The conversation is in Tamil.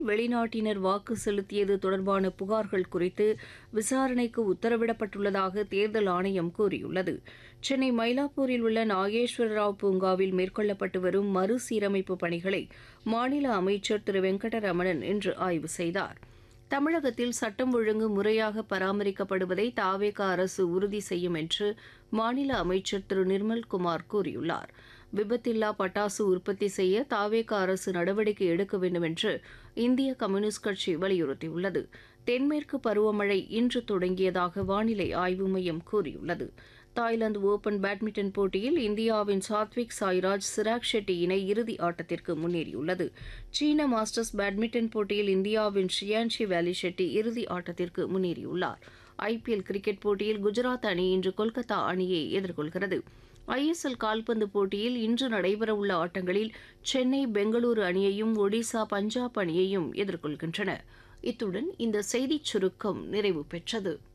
வெளிநாட்டினர் வாக்கு செலுத்தியது தொடர்பான புகார்கள் குறித்து விசாரணைக்கு உத்தரவிடப்பட்டுள்ளதாக தேர்தல் ஆணையம் கூறியுள்ளது சென்னை மயிலாப்பூரில் உள்ள நாகேஸ்வர ராவ் பூங்காவில் மேற்கொள்ளப்பட்டு வரும் மறுசீரமைப்பு பணிகளை மாநில அமைச்சர் திரு வெங்கடரமணன் இன்று ஆய்வு செய்தார் தமிழகத்தில் சட்டம் ஒழுங்கு முறையாக பராமரிக்கப்படுவதை தாவேக அரசு உறுதி செய்யும் என்று மாநில அமைச்சர் திரு நிர்மல்குமார் கூறியுள்ளார் விபத்தில்லா பட்டாசு உற்பத்தி செய்ய தாவேக அரசு நடவடிக்கை எடுக்க வேண்டும் என்று இந்திய கம்யூனிஸ்ட் கட்சி வலியுறுத்தியுள்ளது தென்மேற்கு பருவமழை இன்று தொடங்கியதாக வானிலை ஆய்வு மையம் கூறியுள்ளது தாய்லாந்து ஓபன் பேட்மிண்டன் போட்டியில் இந்தியாவின் சாத்விக் சாய்ராஜ் சிராக் ஷெட்டி இணை இறுதி ஆட்டத்திற்கு முன்னேறியுள்ளது சீன மாஸ்டர்ஸ் பேட்மிண்டன் போட்டியில் இந்தியாவின் ஷியான்ஷி வேலி ஷெட்டி இறுதி ஆட்டத்திற்கு முன்னேறியுள்ளார் ஐபிஎல் கிரிக்கெட் போட்டியில் குஜராத் அணி இன்று கொல்கத்தா அணியை எதிர்கொள்கிறது ஐஎஸ்எல் கால்பந்து போட்டியில் இன்று நடைபெறவுள்ள ஆட்டங்களில் சென்னை பெங்களூரு அணியையும் ஒடிசா பஞ்சாப் அணியையும் எதிர்கொள்கின்றன இத்துடன் இந்த செய்திச் சுருக்கம் நிறைவு பெற்றது